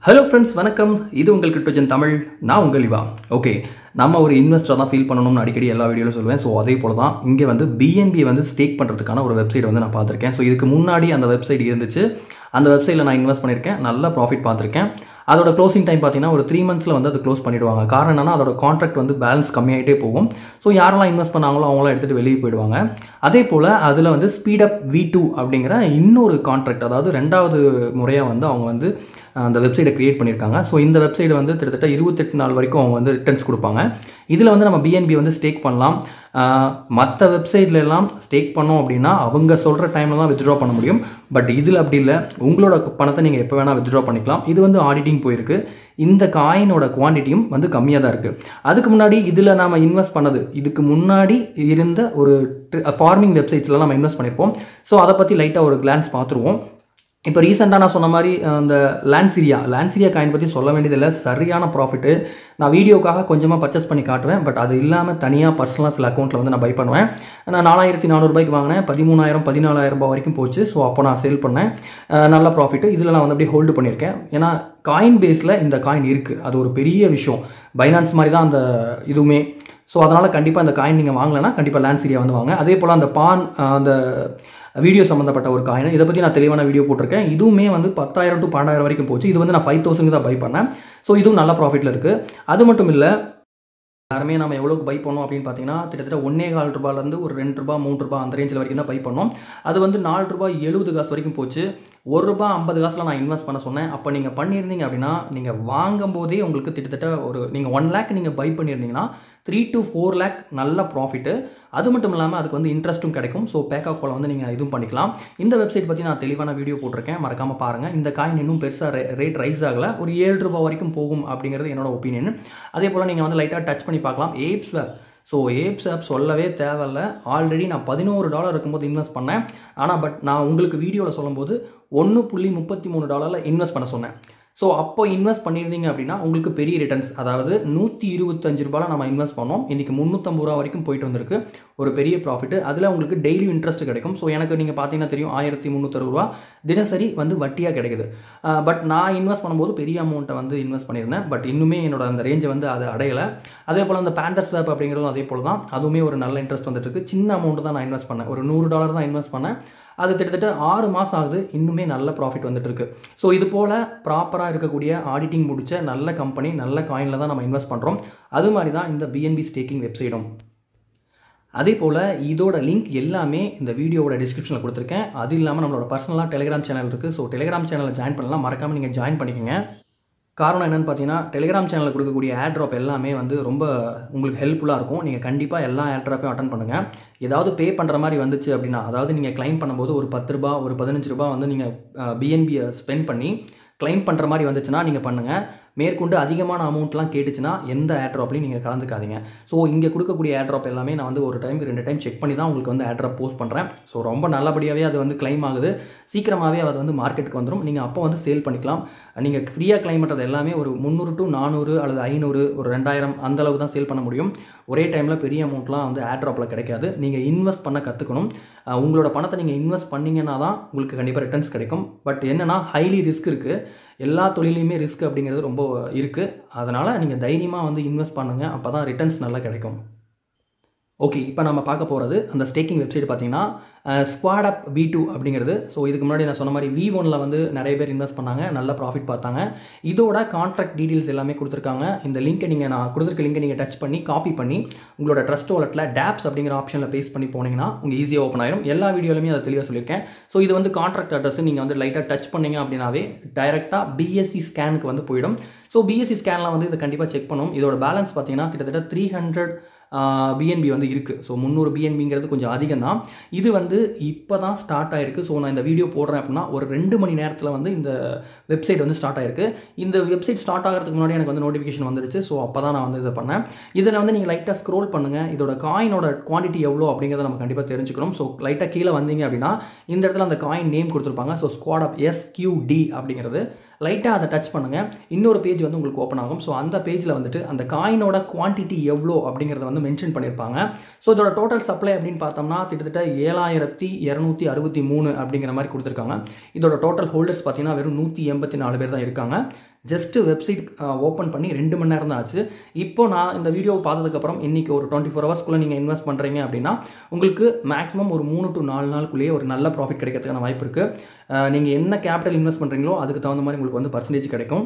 hello friends வணக்கம் இது உங்கள் கிரிப்டோஜன் தமிழ் நான் உங்கள் இவா ஓகே நம்ம ஒரு இன்வெஸ்டர் தான் ஃபீல் பண்ணணும்னு அடிக்கடி எல்லா வீடியோவில் சொல்லுவேன் ஸோ அதே போல தான் இங்கே வந்து பிஎன்பி வந்து ஸ்டேக் பண்ணுறதுக்கான ஒரு வெப்சைட் வந்து நான் பார்த்துருக்கேன் ஸோ இதுக்கு முன்னாடி அந்த வெப்சைட் இருந்துச்சு அந்த வெப்சைட்டில் நான் இன்வெஸ்ட் பண்ணியிருக்கேன் நல்ல ப்ராஃபிட் பார்த்துருக்கேன் அதோட க்ளோசிங் டைம் பார்த்தீங்கன்னா ஒரு த்ரீ மந்த்ஸில் வந்து அது க்ளோஸ் பண்ணிடுவாங்க காரணம் என்னன்னா அதோட கான்ட்ராக்ட் வந்து பேலன்ஸ் கம்மியாகிட்டே போகும் ஸோ யாரெல்லாம் இன்வெஸ்ட் பண்ணாங்களோ அவங்களாம் எடுத்துகிட்டு வெளியே போயிடுவாங்க அதே போல் அதில் வந்து ஸ்பீடப் வி டூ அப்படிங்கிற இன்னொரு கான்ட்ராக்ட் அதாவது ரெண்டாவது முறையாக வந்து அவங்க வந்து அந்த வெப்சைட்டை க்ரியேட் பண்ணியிருக்காங்க ஸோ இந்த வெப்சைட் வந்து கிட்டத்தட்ட இருபத்தெட்டு நாள் வரைக்கும் அவங்க வந்து ரிட்டர்ன்ஸ் கொடுப்பாங்க இதில் வந்து நம்ம பிஎன்பி வந்து ஸ்டேக் பண்ணலாம் மற்ற வெப்சைட்ல எல்லாம் ஸ்டேக் பண்ணோம் அப்படின்னா அவங்க சொல்கிற டைமில் தான் வித்ட்ரா பண்ண முடியும் பட் இதில் அப்படி இல்லை உங்களோட பணத்தை நீங்கள் எப்போ வேணால் வித்ட்ரா பண்ணிக்கலாம் இது வந்து ஆடிட்டிங் போயிருக்கு இந்த காயினோட குவான்டிட்டியும் வந்து கம்மியாக தான் இருக்குது அதுக்கு முன்னாடி இதில் நாம் இன்வெஸ்ட் பண்ணது இதுக்கு முன்னாடி இருந்த ஒரு ஃபார்மிங் வெப்சைட்ஸில் நம்ம இன்வெஸ்ட் பண்ணியிருப்போம் ஸோ அதை பற்றி லைட்டாக ஒரு கிளான்ஸ் பார்த்துருவோம் இப்போ ரீசெண்டாக நான் சொன்ன மாதிரி அந்த லேண்ட்சிரியா லேண்ட்சிரியா காயின் பற்றி சொல்ல வேண்டியதில்லை சரியான ப்ராஃபிட்டு நான் வீடியோக்காக கொஞ்சமாக பர்ச்சேஸ் பண்ணி காட்டுவேன் பட் அது இல்லாமல் தனியாக பர்சனலாக சில அக்கௌண்ட்டில் வந்து நான் பை பண்ணுவேன் நான் நாலாயிரத்தி நானூறுபாய்க்கு வாங்கினேன் பதிமூணாயிரம் பதினாலாயிரம் ரூபாய் வரைக்கும் போச்சு ஸோ அப்போ நான் சேல் பண்ணேன் நல்ல ப்ராஃபிட்டு இதில் நான் வந்து அப்படியே ஹோல்டு பண்ணியிருக்கேன் ஏன்னா காயின் பேஸில் இந்த காயின் இருக்குது அது ஒரு பெரிய விஷயம் பைனான்ஸ் மாதிரி தான் அந்த இதுவுமே ஸோ அதனால் கண்டிப்பாக அந்த காயின் நீங்கள் வாங்கலைன்னா கண்டிப்பாக லேண்ட்சிரியா வந்து வாங்க அதே போல் அந்த பான் அந்த வீடியோ சம்மந்தப்பட்ட ஒரு காயின் இதை பற்றி நான் தெளிவான வீடியோ போட்டிருக்கேன் இதுவுமே வந்து பத்தாயிரம் டு பன்னெண்டாயிரம் வரைக்கும் போச்சு இது வந்து நான் ஃபைவ் தௌசண்ட் தான் பை பண்ணேன் ஸோ இதுவும் நல்ல ப்ராஃபிட்டில் இருக்குது அது மட்டும் இல்லை எல்லாருமே நம்ம எவ்வளோக்கு பை பண்ணோம் அப்படின்னு பார்த்தீங்கன்னா கிட்டத்தட்ட ஒன்னே கால் ரூபாயிலேருந்து ஒரு ரெண்டு ரூபா மூணு ரூபா அந்த ரேஞ்சில் வரைக்கும் தான் பை பண்ணோம் அது வந்து நாலு ரூபாய் எழுபது காசு வரைக்கும் போச்சு ஒரு ரூபா ஐம்பது காசில் நான் இன்வெஸ்ட் பண்ண சொன்னேன் அப்போ நீங்கள் பண்ணியிருந்தீங்க அப்படின்னா நீங்கள் வாங்கும் போதே உங்களுக்கு கிட்டத்தட்ட ஒரு நீங்கள் ஒன் லேக் நீங்கள் பை பண்ணியிருந்தீங்கன்னா த்ரீ டு ஃபோர் லேக் நல்ல ப்ராஃபிட்டு அது மட்டும் இல்லாமல் அதுக்கு வந்து இன்ட்ரெஸ்ட்டும் கிடைக்கும் ஸோ பேக்கா கோலை வந்து நீங்கள் இதுவும் பண்ணிக்கலாம் இந்த வெப்சைட் பற்றி நான் தெளிவான வீடியோ போட்டிருக்கேன் மறக்காமல் பாருங்கள் இந்த காயின் இன்னும் பெருசாக ரே ரேட் ரைஸ் ஆகலை ஒரு ஏழு ரூபாய் வரைக்கும் போகும் அப்படிங்கிறது என்னோட ஒப்பீனியன் அதே போல் நீங்கள் வந்து லைட்டாக டச் பண்ணி பார்க்கலாம் ApeSwap so ApeSwap சொல்லவே தேவையில்ல ஆல்ரெடி நான் பதினோரு டாலர் இருக்கும்போது இன்வெஸ்ட் பண்ணேன் ஆனால் பட் நான் உங்களுக்கு வீடியோவில் சொல்லும்போது ஒன்று புள்ளி முப்பத்தி மூணு டாலரில் இன்வெஸ்ட் பண்ண சொன்னேன் ஸோ அப்போ இன்வெஸ்ட் பண்ணியிருந்தீங்க அப்படின்னா உங்களுக்கு பெரிய ரிட்டர்ன்ஸ் அதாவது நூற்றி இருபத்தஞ்சு ரூபாயில் நம்ம இன்வெஸ்ட் பண்ணோம் இன்றைக்கி முந்நூற்றம்பது ரூபா வரைக்கும் போயிட்டு வந்திருக்கு ஒரு பெரிய ப்ராஃபிட் அதில் உங்களுக்கு டெய்லி இன்ட்ரெஸ்ட் கிடைக்கும் ஸோ எனக்கு நீங்கள் பார்த்தீங்கன்னா தெரியும் ஆயிரத்தி முந்நூற்றறுபது ரூபா தினசரி வந்து வட்டியாக கிடைக்குது பட் நான் இன்வெஸ்ட் பண்ணும்போது பெரிய அமௌண்ட்டை வந்து இன்வெஸ்ட் பண்ணியிருந்தேன் பட் இன்னுமே என்னோட அந்த ரேஞ்சை வந்து அது அடையலை அதே போல் அந்த பேண்டர்ஸ் வேப் அப்படிங்கிறதும் அதே போல் தான் அதுவுமே ஒரு நல்ல இன்ட்ரெஸ்ட் வந்துட்டு இருக்கு சின்ன அமௌண்ட் தான் நான் இன்வெஸ்ட் பண்ணேன் ஒரு நூறு டாலர் தான் இன்வெஸ்ட் பண்ணேன் அது கிட்டத்தட்ட ஆறு மாதம் ஆகுது இன்னுமே நல்ல ப்ராஃபிட் வந்துட்டு இருக்கு ஸோ இது போல் ப்ராப்பராக இருக்கக்கூடிய ஆடிட்டிங் முடிச்ச நல்ல கம்பெனி நல்ல காயினில் தான் நம்ம இன்வெஸ்ட் பண்ணுறோம் அது மாதிரி தான் இந்த பிஎன்பி ஸ்டேக்கிங் வெப்சைட்டும் அதே போல் இதோட லிங்க் எல்லாமே இந்த வீடியோவோட டிஸ்கிரிப்ஷனில் கொடுத்துருக்கேன் அது இல்லாமல் நம்மளோட பர்சனலாக டெலிகிராம் சேனல் இருக்குது ஸோ டெலிகிராம் சேனலில் ஜாயின் பண்ணலாம் மறக்காமல் நீங்கள் ஜாயின் பண்ணிக்கோங்க காரணம் என்னென்னு பார்த்தீங்கன்னா டெலிகிராம் சேனலில் கொடுக்கக்கூடிய ஆட் ட்ராப் எல்லாமே வந்து ரொம்ப உங்களுக்கு ஹெல்ப்ஃபுல்லாக இருக்கும் நீங்கள் கண்டிப்பாக எல்லா ஆட் ட்ராப்பையும் அட்டன் பண்ணுங்கள் ஏதாவது பே பண்ணுற மாதிரி வந்துச்சு அப்படின்னா அதாவது நீங்கள் கிளைம் பண்ணும்போது ஒரு பத்து ரூபா ஒரு பதினஞ்சு ரூபா வந்து நீங்கள் பிஎன்பியை ஸ்பெண்ட் பண்ணி கிளைம் பண்ணுற மாதிரி வந்துச்சுன்னா நீங்கள் பண்ணுங்கள் மேற்கொண்டு அதிகமான அமௌண்ட்லாம் கேட்டுச்சுன்னா எந்த ஏட்ராப்லையும் நீங்கள் கலந்துக்காதீங்க ஸோ இங்கே கொடுக்கக்கூடிய ஏட்ராப் எல்லாமே நான் வந்து ஒரு டைம் ரெண்டு டைம் செக் பண்ணி தான் உங்களுக்கு வந்து ஏட்ராப் போஸ்ட் பண்ணுறேன் ஸோ ரொம்ப நல்லபடியாகவே அது வந்து கிளைம் ஆகுது சீக்கிரமாகவே அது வந்து மார்க்கெட்டுக்கு வந்துடும் நீங்கள் அப்போ வந்து சேல் பண்ணிக்கலாம் நீங்கள் ஃப்ரீயாக கிளைம் பண்ணுறது எல்லாமே ஒரு முந்நூறு டு நானூறு அல்லது ஐநூறு ஒரு ரெண்டாயிரம் அந்த அளவு தான் சேல் பண்ண முடியும் ஒரே டைமில் பெரிய அமௌண்ட்லாம் வந்து ஏட்ராப்பில் கிடைக்காது நீங்கள் இன்வெஸ்ட் பண்ண கற்றுக்கணும் உங்களோட பணத்தை நீங்கள் இன்வெஸ்ட் பண்ணிங்கன்னா தான் உங்களுக்கு கண்டிப்பாக ரிட்டர்ன்ஸ் கிடைக்கும் பட் என்னென்னா ஹைலி ரிஸ்க் இருக்குது எல்லா தொழிலையுமே ரிஸ்க் அப்படிங்கிறது ரொம்ப இருக்குது அதனால் நீங்கள் தைரியமாக வந்து இன்வெஸ்ட் பண்ணுங்கள் அப்போ தான் ரிட்டர்ன்ஸ் நல்லா கிடைக்கும் ஓகே இப்போ நம்ம பார்க்க போகிறது அந்த ஸ்டேக்கிங் வெப்சைட் பார்த்தீங்கன்னா ஸ்குவாட் அப் வி டூ அப்படிங்கிறது ஸோ இதுக்கு முன்னாடி நான் சொன்ன மாதிரி வி ஒனில் வந்து நிறைய பேர் இன்வெஸ்ட் பண்ணாங்க நல்ல ப்ராஃபிட் பார்த்தாங்க இதோட கான்ட்ராக்ட் டீட்டெயில்ஸ் எல்லாமே கொடுத்துருக்காங்க இந்த லிங்க்கை நீங்கள் நான் கொடுத்துருக்க லிங்கை நீங்கள் டச் பண்ணி காப்பி பண்ணி உங்களோட ட்ரஸ்ட் வாலெட்டில் டேப்ஸ் அப்படிங்கிற ஆப்ஷனில் பேஸ் பண்ணி போனீங்கன்னா உங்கள் ஈஸியாக ஓப்பன் ஆயிரும் எல்லா வீடியோலையுமே அதை தெளிவாக சொல்லியிருக்கேன் ஸோ இது வந்து கான்ட்ராக்ட் அட்ரஸ் நீங்கள் வந்து லைட்டாக டச் பண்ணீங்க அப்படின்னாவே டைரெக்டாக பிஎஸ்சி ஸ்கேனுக்கு வந்து போயிடும் ஸோ பிஎஸ்சி ஸ்கேனில் வந்து இதை கண்டிப்பாக செக் பண்ணும் இதோட பேலன்ஸ் பார்த்தீங்கன்னா கிட்டத்தட்ட த்ரீ ஹண்ட்ரட் பிஎன்பி வந்து இருக்குது ஸோ முந்நூறு பிஎன்பிங்கிறது கொஞ்சம் அதிகம் தான் இது வந்து இப்போ தான் ஸ்டார்ட் ஆயிருக்கு ஸோ நான் இந்த வீடியோ போடுறேன் அப்படின்னா ஒரு ரெண்டு மணி நேரத்தில் வந்து இந்த வெப்சைட் வந்து ஸ்டார்ட் ஆயிருக்கு இந்த வெப்சைட் ஸ்டார்ட் ஆகிறதுக்கு முன்னாடி எனக்கு வந்து நோட்டிஃபிகேஷன் வந்துருச்சு ஸோ அப்போ தான் நான் வந்து இதை பண்ணேன் இதில் வந்து நீங்கள் லைட்டாக ஸ்க்ரோல் பண்ணுங்கள் இதோட காயினோட குவான்டிட்டி எவ்வளோ அப்படிங்கிறத நம்ம கண்டிப்பாக தெரிஞ்சுக்கணும் ஸோ லைட்டாக கீழே வந்தீங்க அப்படின்னா இந்த இடத்துல அந்த காயின் நேம் கொடுத்துருப்பாங்க ஸோ ஸ்குவாட் ஆஃப் எஸ்கியூடி அப்படிங்கிறது லைட்டாக அதை டச் பண்ணுங்கள் இன்னொரு பேஜ் வந்து உங்களுக்கு ஓப்பன் ஆகும் ஸோ அந்த பேஜில் வந்துட்டு அந்த காயினோட குவான்டிட்டி எவ்வளோ அப்படிங்கிறத வந்து மென்ஷன் பண்ணியிருப்பாங்க ஸோ இதோட டோட்டல் சப்ளை அப்படின்னு பார்த்தோம்னா கிட்டத்தட்ட ஏழாயிரத்தி இரநூத்தி அறுபத்தி மூணு அப்படிங்கிற மாதிரி கொடுத்துருக்காங்க இதோட டோட்டல் ஹோல்டர்ஸ் பார்த்தீங்கன்னா வெறும் நூற்றி எண்பத்தி நாலு பேர் தான் இருக்காங்க ஜஸ்ட்டு வெப்சைட் ஓப்பன் பண்ணி ரெண்டு மணி நேரம் தான் ஆச்சு இப்போ நான் இந்த வீடியோ பார்த்ததுக்கப்புறம் இன்றைக்கி ஒரு டுவெண்ட்டி ஃபோர் ஹவர்ஸ்க்குள்ளே நீங்கள் இன்வெஸ்ட் பண்ணுறீங்க அப்படின்னா உங்களுக்கு மேக்ஸிமம் ஒரு மூணு டு நாலு நாளுக்குள்ளேயே ஒரு நல்ல ப்ராஃபிட் கிடைக்கிறதுக்கான வாய்ப்பு இருக்குது நீங்கள் என்ன கேபிட்டல் இன்வெஸ்ட் பண்ணுறீங்களோ அதுக்கு தகுந்த மாதிரி உங்களுக்கு வந்து பர்சன்டேஜ் கிடைக்கும்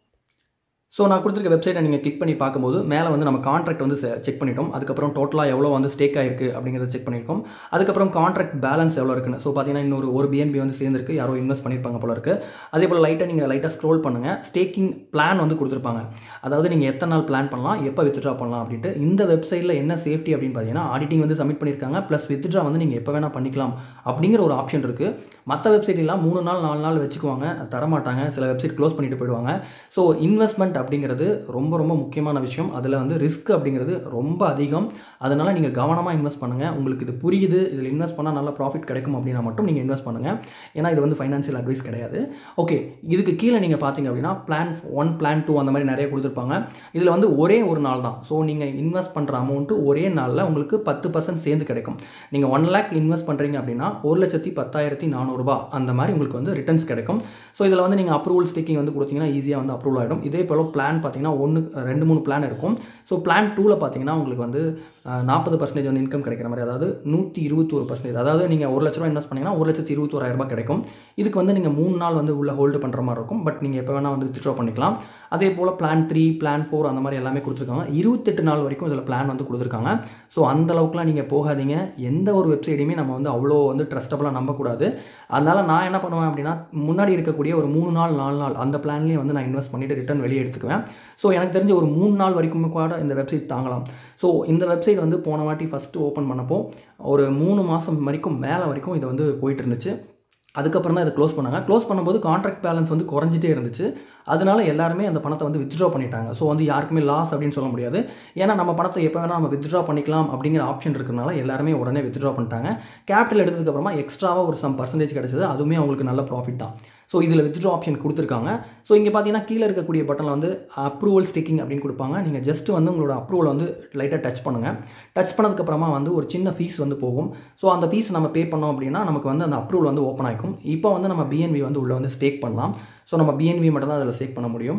ஸோ நான் கொடுத்துருக்க வெப்சைட்டை நீங்கள் கிளிக் பண்ணி பார்க்கும்போது மேலே வந்து நம்ம கான்ட்ராக்ட் வந்து செக் பண்ணிட்டோம் அதுக்கப்புறம் டோட்டலாக எவ்வளோ வந்து ஸ்டேக் ஆயிருக்கு அப்படிங்கிறத செக் பண்ணியிருக்கோம் அதுக்கப்புறம் கான்ட்ராக்ட் பேலன்ஸ் எவ்வளோ இருக்குன்னு ஸோ பார்த்தீங்கன்னா இன்னொரு ஒரு பிஎன்பி வந்து சேர்ந்துருக்கு யாரோ இன்வெஸ்ட் பண்ணியிருப்பாங்க போல இருக்குது அதே போல் லைட்டாக நீங்கள் லைட்டாக ஸ்க்ரோல் பண்ணுங்கள் ஸ்டேக்கிங் பிளான் வந்து கொடுத்துருப்பாங்க அதாவது நீங்கள் எத்தனை நாள் பிளான் பண்ணலாம் எப்போ வித்ட்ரா பண்ணலாம் அப்படின்ட்டு இந்த வெப்சைட்டில் என்ன சேஃப்டி அப்படின்னு பார்த்தீங்கன்னா ஆடிட்டிங் வந்து சப்மிட் பண்ணியிருக்காங்க ப்ளஸ் வித்ட்ரா வந்து நீங்கள் எப்போ வேணால் பண்ணிக்கலாம் அப்படிங்கிற ஒரு ஆப்ஷன் இருக்குது மற்ற வெப்சைட்லாம் மூணு நாள் நாலு நாள் வச்சுக்குவாங்க தரமாட்டாங்க சில வெப்சைட் க்ளோஸ் பண்ணிட்டு போயிடுவாங்க ஸோ இன்வெஸ்ட்மெண்ட் அப்படிங்கிறது ரொம்ப ரொம்ப முக்கியமான விஷயம் அதில் வந்து ரிஸ்க் அப்படிங்கிறது ரொம்ப அதிகம் அதனால் நீங்கள் கவனமாக இன்வெஸ்ட் பண்ணுங்கள் உங்களுக்கு இது புரியுது இதில் இன்வெஸ்ட் பண்ணால் நல்ல ப்ராஃபிட் கிடைக்கும் அப்படின்னா மட்டும் நீங்கள் இன்வெஸ்ட் பண்ணுங்கள் ஏன்னா இது வந்து ஃபைனான்ஷியல் அட்வைஸ் கிடையாது ஓகே இதுக்கு கீழே நீங்கள் பார்த்தீங்க அப்படின்னா பிளான் ஒன் பிளான் டூ அந்த மாதிரி நிறைய கொடுத்துருப்பாங்க இதில் வந்து ஒரே ஒரு நாள் தான் ஸோ நீங்கள் இன்வெஸ்ட் பண்ணுற அமௌண்ட்டு ஒரே நாளில் உங்களுக்கு பத்து பர்சன்ட் சேர்ந்து கிடைக்கும் நீங்கள் ஒன் லேக் இன்வெஸ்ட் பண்ணுறீங்க அப்படின்னா ஒரு லட்சத்தி பத்தாயிரத்தி நானூறுரூபா அந்த மாதிரி உங்களுக்கு வந்து ரிட்டர்ன்ஸ் கிடைக்கும் ஸோ இதில் வந்து நீங்கள் அப்ரூவல் ஸ்டிக்கிங் வந்து கொடுத்தீங்கன்னா ஈஸியாக வந்து அப்ரூவல் ஆகிடும் இதே போல் பிளான் பார்த்தீங்கன்னா ஒன்று ரெண்டு மூணு பிளான் இருக்கும் ஸோ பிளான் டூவில் பார்த்தீங்கன்னா உங்களுக்கு வந்து நாற்பது பர்சன்டேஜ் வந்து இன்கம் கிடைக்கிற மாதிரி அதாவது நூற்றி இருபத்தோரு பர்சன்டேஜ் அதாவது நீங்கள் ஒரு லட்ச ரூபா இன்வெஸ்ட் பண்ணிங்கன்னா ஒரு லட்சத்தி இருபத்தோராயிரம் ரூபாய் கிடைக்கும் இதுக்கு வந்து நீங்கள் மூணு நாள் வந்து உள்ள ஹோல்டு பண்ணுற மாதிரி இருக்கும் பட் நீங்கள் எப்போ வேணால் வந்து வித்ட்ரா பண்ணிக்கலாம் அதே போல் பிளான் த்ரீ பிளான் ஃபோர் அந்த மாதிரி எல்லாமே கொடுத்துருக்காங்க இருபத்தெட்டு நாள் வரைக்கும் இதில் பிளான் வந்து கொடுத்துருக்காங்க ஸோ அந்த அளவுக்குலாம் நீங்கள் போகாதீங்க எந்த ஒரு வெப்சைட்டையுமே நம்ம வந்து அவ்வளோ வந்து ட்ரஸ்டபுளாக நம்பக்கூடாது அதனால் நான் என்ன பண்ணுவேன் அப்படின்னா முன்னாடி இருக்கக்கூடிய ஒரு மூணு நாள் நாலு நாள் அந்த பிளான்லேயே வந்து நான் இன்வெஸ்ட் பண்ணிவிட்டு ரிட்டர்ன் வெளியே எடுத்துக்குவேன் ஸோ எனக்கு தெரிஞ்ச ஒரு மூணு நாள் வரைக்கும் கூட இந்த வெப்சைட் தாங்கலாம் ஸோ இந்த வெப்சைட் வந்து போன வாட்டி ஃபஸ்ட்டு ஓப்பன் பண்ணப்போ ஒரு மூணு மாதம் வரைக்கும் மேலே வரைக்கும் இது வந்து போயிட்டு இருந்துச்சு அதுக்கப்புறம் தான் இதை க்ளோஸ் பண்ணாங்க க்ளோஸ் பண்ணும்போது கான்ட்ராக்ட் பேலன்ஸ் வந்து குறைஞ்சிட்டே இருந்துச்சு அதனால எல்லாருமே அந்த பணத்தை வந்து வித்ட்ரா பண்ணிட்டாங்க ஸோ வந்து யாருக்குமே லாஸ் அப்படின்னு சொல்ல முடியாது ஏன்னா நம்ம பணத்தை எப்போ வேணால் நம்ம வித்ட்ரா பண்ணிக்கலாம் அப்படிங்கிற ஆப்ஷன் இருக்கிறனால எல்லாருமே உடனே வித்ட்ரா பண்ணிட்டாங்க கேபிட்டல் எடுத்ததுக்கப்புறமா எக்ஸ்ட்ராவாக ஒரு சம் பர்சன்டேஜ் கிடச்சது அதுவுமே அவங்களுக்கு நல்ல ப்ராஃபிட் தான் ஸோ இதில் வித்ட்ரா ஆப்ஷன் கொடுத்துருக்காங்க ஸோ இங்கே பார்த்தீங்கன்னா கீழே இருக்கக்கூடிய பட்டனில் வந்து அப்ரூவல் ஸ்டிக்கிங் அப்படின்னு கொடுப்பாங்க நீங்கள் ஜஸ்ட் வந்து உங்களோட அப்ரூவல் வந்து லைட்டாக டச் பண்ணுங்கள் டச் பண்ணதுக்கப்புறமா வந்து ஒரு சின்ன ஃபீஸ் வந்து போகும் ஸோ அந்த ஃபீஸ் நம்ம பே பண்ணோம் அப்படின்னா நமக்கு வந்து அந்த அப்ரூவல் வந்து ஓப்பன் ஆகிக்கும் இப்போ வந்து நம்ம பிஎன்பி வந்து உள்ளே வந்து ஸ்டேக் பண்ணலாம் ஸோ நம்ம பிஎன்பி மட்டும் தான் அதில் ஸ்டேக் பண்ண முடியும்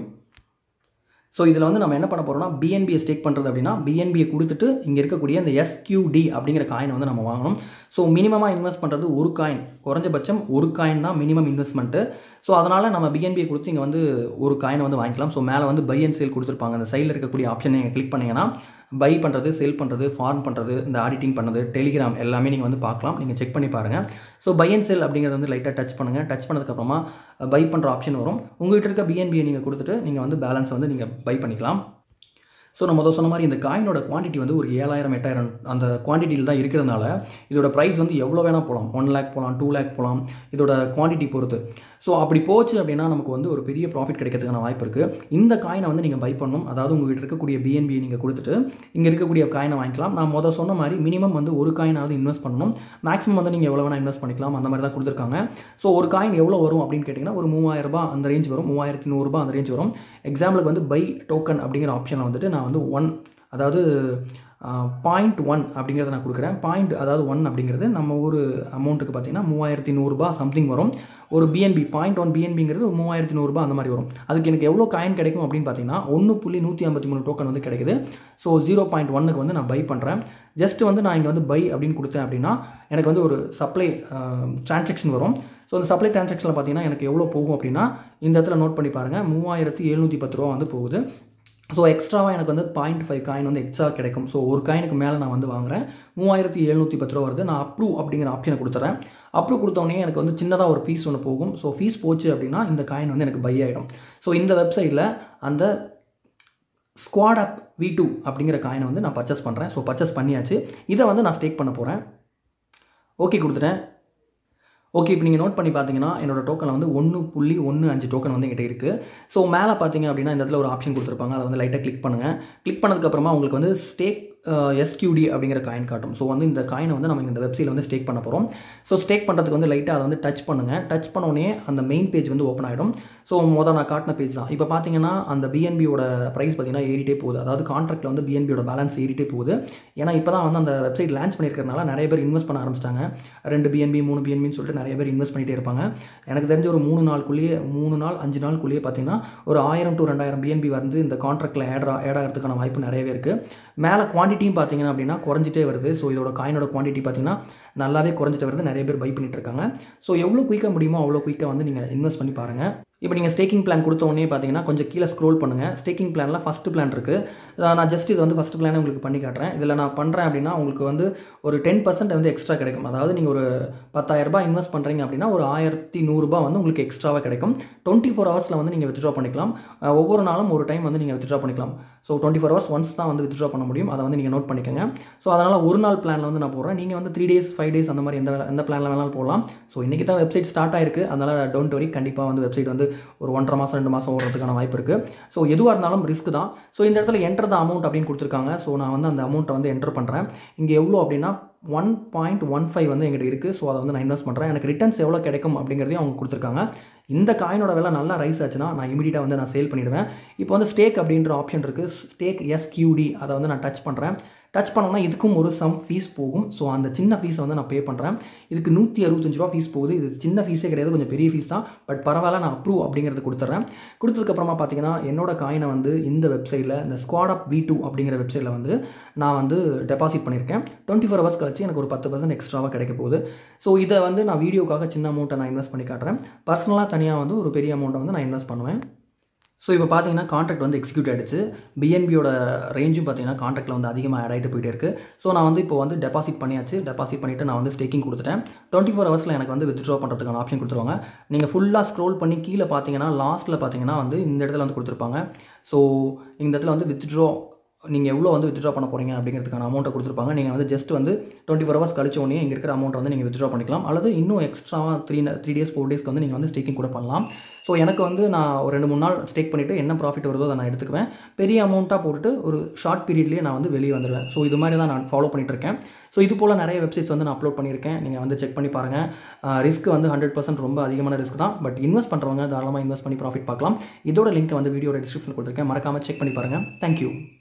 ஸோ இதில் வந்து நம்ம என்ன பண்ண போகிறோம்னா பிஎன்பியை ஸ்டேக் பண்ணுறது அப்படின்னா பிஎன்பியை கொடுத்துட்டு இங்கே இருக்கக்கூடிய அந்த எஸ்கியூடி அப்படிங்கிற காயினை வந்து நம்ம வாங்கணும் ஸோ மினிமமாக இன்வெஸ்ட் பண்ணுறது ஒரு காயின் குறைஞ்சபட்சம் ஒரு காயின் தான் மினிமம் இன்வெஸ்ட்மெண்ட்டு ஸோ அதனால் நம்ம பிஎன்பியை கொடுத்து இங்கே வந்து ஒரு காயினை வந்து வாங்கிக்கலாம் ஸோ மேலே வந்து பை அண்ட் சேல் கொடுத்துருப்பாங்க அந்த சைடில் இருக்கக்கூடிய ஆப்ஷன் நீங்கள் கிளிக் பண்ணிங்கன்னா பை பண்ணுறது சேல் பண்ணுறது ஃபார்ம் பண்ணுறது இந்த ஆடிட்டிங் பண்ணுறது டெலிகிராம் எல்லாமே நீங்கள் வந்து பார்க்கலாம் நீங்கள் செக் பண்ணி பாருங்கள் ஸோ பை அண்ட் சேல் அப்படிங்கிறது வந்து லைட்டாக டச் பண்ணுங்கள் டச் பண்ணதுக்கப்புறமா பை பண்ணுற ஆப்ஷன் வரும் உங்கள்கிட்ட இருக்க பிஎன்பியை நீங்கள் கொடுத்துட்டு நீங்கள் வந்து பேலன்ஸ் வந்து நீங்கள் பை பண்ணிக்கலாம் ஸோ நம்ம முதல் சொன்ன மாதிரி இந்த காயினோட குவான்டிட்டி வந்து ஒரு ஏழாயிரம் எட்டாயிரம் அந்த குவான்டிட்டியில் தான் இருக்கிறதுனால இதோட ப்ரைஸ் வந்து எவ்வளோ வேணால் போகலாம் ஒன் லேக் போகலாம் டூ லேக் போகலாம் இதோட குவான்டிட்டி பொறுத்து ஸோ அப்படி போச்சு அப்படின்னா நமக்கு வந்து ஒரு பெரிய ப்ராஃபிட் கிடைக்கிறதுக்கான வாய்ப்பு இருக்குது இந்த காயினை வந்து நீங்கள் பை பண்ணணும் அதாவது உங்கள்கிட்ட இருக்கக்கூடிய பிஎன்பியை நீங்கள் கொடுத்துட்டு இங்கே இருக்கக்கூடிய காயினை வாங்கிக்கலாம் நான் முதல் சொன்ன மாதிரி மினிமம் வந்து ஒரு காயினாவது இன்வெஸ்ட் பண்ணணும் மேக்ஸிமம் வந்து நீங்கள் எவ்வளோ வேணால் இன்வெஸ்ட் பண்ணிக்கலாம் அந்த மாதிரி தான் கொடுத்துருக்காங்க ஸோ ஒரு காயின் எவ்வளோ வரும் அப்படின்னு கேட்டிங்கன்னா ஒரு மூவாயிரம் ரூபாய் அந்த ரேஞ்ச் வரும் மூவாயிரத்தி நூறுரூபா அந்த ரேஞ்ச் வரும் எக்ஸாம்பிளுக்கு வந்து பை டோக்கன் அப்படிங்கிற ஆப்ஷனில் வந்துட்டு நான் வந்து ஒன் அதாவது பாயிண்ட் ஒன் அப்படிங்கிறத நான் கொடுக்குறேன் பாயிண்ட் அதாவது ஒன் அப்படிங்கிறது நம்ம ஊர் அமௌண்ட்டுக்கு பார்த்தீங்கன்னா மூவாயிரத்தி நூறுரூபா சம்திங் வரும் ஒரு பிஎன்பி பாயிண்ட் ஒன் பிஎன்பிங்கிறது மூவாயிரத்தி நூறுரூபா அந்த மாதிரி வரும் அதுக்கு எனக்கு எவ்வளோ காயின் கிடைக்கும் அப்படின்னு பார்த்தீங்கன்னா ஒன்று புள்ளி நூற்றி ஐம்பத்தி மூணு டோக்கன் வந்து கிடைக்குது ஸோ ஜீரோ பாயிண்ட் ஒன்னுக்கு வந்து நான் பை பண்ணுறேன் ஜஸ்ட் வந்து நான் இங்கே வந்து பை அப்படின்னு கொடுத்தேன் அப்படின்னா எனக்கு வந்து ஒரு சப்ளை டிரான்சாக்ஷன் வரும் ஸோ அந்த சப்ளை டிரான்சாக்ஷனில் பார்த்தீங்கன்னா எனக்கு எவ்வளோ போகும் அப்படின்னா இந்த இடத்துல நோட் பண்ணி பாருங்கள் மூவாயிரத்தி எழுநூற்றி பத்து ரூபா வந்து போகுது ஸோ எக்ஸ்ட்ராவாக எனக்கு வந்து பாயிண்ட் ஃபைவ் காயின் வந்து எக்ஸ்ட்ரா கிடைக்கும் ஸோ ஒரு காயினுக்கு மேலே நான் வந்து வாங்குறேன் மூவாயிரத்தி எழுநூற்றி பத்து ரூபா வருது நான் அப்ரூவ் அப்படிங்கிற ஆப்ஷனை கொடுத்துறேன் அப்ரூவ் கொடுத்தோடனே எனக்கு வந்து சின்னதாக ஒரு ஃபீஸ் ஒன்று போகும் ஸோ ஃபீஸ் போச்சு அப்படின்னா இந்த காயின் வந்து எனக்கு பை ஆகிடும் ஸோ இந்த வெப்சைட்டில் அந்த ஸ்குவாட் அப் வி டூ அப்படிங்கிற காயினை வந்து நான் பர்ச்சேஸ் பண்ணுறேன் ஸோ பர்ச்சேஸ் பண்ணியாச்சு இதை வந்து நான் ஸ்டேக் பண்ண போகிறேன் ஓகே கொடுத்துட்டேன் ஓகே இப்போ நீங்கள் நோட் பண்ணி பார்த்தீங்கன்னா என்னோட டோக்கனில் வந்து ஒன்று புள்ளி ஒன்று அஞ்சு டோக்கன் வந்து எங்கிட்ட இருக்குது ஸோ மேலே பார்த்தீங்க அப்படின்னா இந்த இடத்துல ஒரு ஆப்ஷன் கொடுத்துருப்பாங்க அதை வந்து லைட்டாக கிளிக் பண்ணுங்கள் கிளிக் பண்ணதுக்கப்புறமா உங்களுக்கு வந்து ஸ்டேக் எஸ்கியூடி அப்படிங்கிற காயின் காட்டும் ஸோ வந்து இந்த காயினை வந்து நம்ம இந்த வெப்சைட்டில் வந்து ஸ்டேக் பண்ண போகிறோம் ஸோ ஸ்டேக் பண்ணுறதுக்கு வந்து லைட்டாக அதை வந்து டச் பண்ணுங்கள் டச் பண்ண உடனே அந்த மெயின் பேஜ் வந்து ஓப்பன் ஆகிடும் ஸோ மொதல் நான் காட்டின பேஜ் தான் இப்போ பார்த்தீங்கன்னா அந்த பிஎன்பியோட ப்ரைஸ் பார்த்தீங்கன்னா ஏறிட்டே போகுது அதாவது கான்ட்ராக்ட்டில் வந்து பிஎன்பியோட பேலன்ஸ் ஏறிட்டே போகுது ஏன்னா இப்போ தான் வந்து அந்த வெப்சைட் லான்ச் பண்ணியிருக்கிறனால நிறைய பேர் இன்வெஸ்ட் பண்ண ஆரம்பிச்சிட்டாங்க ரெண்டு பிஎன்பி மூணு பிஎன்பின்னு சொல்லிட்டு நிறைய பேர் இன்வெஸ்ட் பண்ணிகிட்டே இருப்பாங்க எனக்கு தெரிஞ்ச ஒரு மூணு நாளுக்குள்ளேயே மூணு நாள் அஞ்சு நாளுக்குள்ளேயே பார்த்தீங்கன்னா ஒரு ஆயிரம் டு ரெண்டாயிரம் பிஎன்பி வந்து இந்த கான்ட்ராக்ட்டில் ஆட் ஆட் ஆகிறதுக்கான வாய்ப்பு நிறையவே இருக்குது மேலே குவான்டிட்டியும் பார்த்தீங்கன்னா அப்படின்னா குறைஞ்சிட்டே வருது ஸோ இதோட காயினோட குவான்டிட்டி பார்த்தீங்கன்னா நல்லாவே குறைஞ்சிட்டு வருது நிறைய பேர் பை பண்ணிட்டு இருக்காங்க ஸோ எவ்வளோ குயிக்காக முடியுமோ அவ்வளோ குயிக்காக வந்து நீங்கள் இன்வெஸ்ட் பண்ணி பாருங்கள் இப்போ நீங்கள் ஸ்டேக்கிங் பிளான் கொடுத்த உடனே பார்த்தீங்கன்னா கொஞ்சம் கீழே ஸ்க்ரோல் பண்ணுங்கள் ஸ்டேக்கிங் பிளானில் ஃபஸ்ட்டு பிளான் இருக்குது நான் ஜஸ்ட் இது வந்து ஃபஸ்ட்டு பிளானே உங்களுக்கு பண்ணி காட்டுறேன் இதில் நான் பண்ணுறேன் அப்படின்னா உங்களுக்கு வந்து ஒரு டென் பர்சன்ட் வந்து எக்ஸ்ட்ரா கிடைக்கும் அதாவது நீங்கள் ஒரு பத்தாயிரரூபா இன்வெஸ்ட் பண்ணுறீங்க அப்படின்னா ஒரு ஆயிரத்தி நூறுரூபா வந்து உங்களுக்கு எக்ஸ்ட்ராவாக கிடைக்கும் டுவெண்ட்டி ஃபோர் ஹவர்ஸில் வந்து நீங்கள் வித்ட்ரா பண்ணிக்கலாம் ஒவ்வொரு நாளும் ஒரு டைம் வந்து நீங்கள் வித்ட்ரா பண்ணிக்கலாம் so twenty four hours once தான் வந்து வித்ட்ரா பண்ண முடியும் அதை வந்து நீங்கள் நோட் பண்ணிக்கோங்க ஸோ அதனால் ஒரு நாள் பிளானில் வந்து நான் போடுறேன் நீங்கள் வந்து த்ரீ டேஸ் ஃபைவ் டேஸ் அந்த மாதிரி எந்த எந்த பிளானில் வேணாலும் போடலாம் ஸோ இன்றைக்கி தான் வெப்சைட் ஸ்டார்ட் ஆயிருக்கு அதனால் டோன்ட் வரி கண்டிப்பாக வந்து வெப்சைட் வந்து ஒரு ஒன்றரை மாதம் ரெண்டு மாதம் ஓடுறதுக்கான வாய்ப்பு இருக்குது ஸோ எதுவாக இருந்தாலும் ரிஸ்க் தான் ஸோ இந்த இடத்துல என்டர் த அமௌண்ட் அப்படின்னு கொடுத்துருக்காங்க ஸோ நான் வந்து அந்த அமௌண்ட்டை வந்து என்டர் பண்ணுறேன் இங்கே எவ்வளோ அப்படின்னா ஒன் பாயிண்ட் ஒன் ஃபைவ் வந்து எங்கிட்ட இருக்குது ஸோ அதை வந்து நான் இன்வெஸ்ட் பண்ணுறேன் எனக்கு ரிட்டர்ன்ஸ் எவ்வளோ கிடைக்கும் அப்படிங்கிறதையும் அவங்க கொடுத்துருக்காங்க இந்த காயினோட விலை நல்லா ரைஸ் ஆச்சுன்னா நான் இமீடியட்டாக வந்து நான் சேல் பண்ணிவிடுவேன் இப்போ வந்து ஸ்டேக் அப்படின்ற ஆப்ஷன் இருக்குது ஸ்டேக் எஸ்கியூடி அதை வந்து நான் டச் பண்ணுறேன் டச் பண்ணோம்னா இதுக்கும் ஒரு சம் ஃபீஸ் போகும் ஸோ அந்த சின்ன ஃபீஸை வந்து நான் பே பண்ணுறேன் இதுக்கு நூற்றி அறுபத்தஞ்சு ரூபா ஃபீஸ் போகுது இது சின்ன ஃபீஸே கிடையாது கொஞ்சம் பெரிய ஃபீஸ் தான் பட் பரவாயில்ல நான் அப்ரூவ் அப்படிங்கிறது கொடுத்துட்றேன் கொடுத்ததுக்கப்புறமா பார்த்தீங்கன்னா என்னோட காயினை வந்து இந்த வெப்சைட்டில் இந்த ஸ்குவாட் ஆப் வி டூ அப்படிங்கிற வெப்சைட்டில் வந்து நான் வந்து டெபாசிட் பண்ணியிருக்கேன் டுவெண்ட்டி ஃபோர் ஹவர்ஸ் கழிச்சு எனக்கு ஒரு பத்து பர்சன்ட் எக்ஸ்ட்ராவாக கிடைக்க போகுது ஸோ இதை வந்து நான் வீடியோக்காக சின்ன அமௌண்ட்டை நான் இன்வெஸ்ட் பண்ணி காட்டுறேன் பர்சனலாக தனியாக வந்து ஒரு பெரிய அமௌண்ட்டை வந்து நான் இன்வெஸ்ட் பண்ணுவேன் ஸோ இப்போ பார்த்தீங்கன்னா கான்ட்ராக்ட் வந்து எக்ஸிக்யூட் ஆகிடுச்சு பிஎன்பியோட ரேஞ்சும் பார்த்தீங்கன்னா கான்ட்ராக்டில் வந்து அதிகமாக ஆட் ஆகிட்டு போயிட்டே இருக்குது ஸோ நான் வந்து இப்போ வந்து டெபாசிட் பண்ணியாச்சு டெபாசிட் பண்ணிவிட்டு நான் வந்து ஸ்டேக்கிங் கொடுத்துட்டேன் டுவெண்ட்டி ஃபோர் ஹவர்ஸில் எனக்கு வந்து வித்ட்ரா பண்ணுறதுக்கான ஆப்ஷன் கொடுத்துருவாங்க நீங்கள் ஃபுல்லாக ஸ்க்ரோல் பண்ணி கீழே பார்த்தீங்கன்னா லாஸ்ட்டில் பார்த்தீங்கன்னா வந்து இந்த இடத்துல வந்து கொடுத்துருப்பாங்க ஸோ இந்த இடத்துல வந்து வித்ட்ரா நீங்கள் எவ்வளோ வந்து வித்ட்ரா பண்ண போகிறீங்க அப்படிங்கிறதுக்கான அமௌண்ட்டை கொடுத்துருப்பாங்க நீங்கள் வந்து ஜஸ்ட் வந்து டுவெண்ட்டி ஃபோர் ஹவர்ஸ் கழிச்ச உடனே இங்கே இருக்கிற அமௌண்ட் வந்து நீங்கள் வித்ட்ரா பண்ணிக்கலாம் அல்லது இன்னும் எக்ஸ்ட்ராவாக த்ரீ த்ரீ டேஸ் ஃபோர் டேஸ்க்கு வந்து நீங்கள் வந்து ஸ்டேக்கிங் கூட பண்ணலாம் ஸோ எனக்கு வந்து நான் ஒரு ரெண்டு மூணு நாள் ஸ்டேக் பண்ணிவிட்டு என்ன ப்ராஃபிட் வருதோ அதை நான் எடுத்துக்குவேன் பெரிய அமௌண்ட்டாக போட்டுட்டு ஒரு ஷார்ட் பீரியட்லேயே நான் வந்து வெளியே வந்துடுவேன் ஸோ இது மாதிரி தான் நான் ஃபாலோ பண்ணிட்டு இருக்கேன் ஸோ இது போல் நிறைய வெப்சைட்ஸ் வந்து நான் அப்லோட் பண்ணியிருக்கேன் நீங்கள் வந்து செக் பண்ணி பாருங்கள் ரிஸ்க் வந்து ஹண்ட்ரட் பர்சன்ட் ரொம்ப அதிகமான ரிஸ்க் தான் பட் இன்வெஸ்ட் பண்ணுறவங்க தாராளமாக இன்வெஸ்ட் பண்ணி ப்ராஃபிட் பார்க்கலாம் இதோட லிங்க் வந்து வீடியோட டிஸ்கிரிப்ஷன் கொடுத்துருக்கேன் மறக்காமல் செக் பண்ணி பாருங்கள் தேங்க்யூ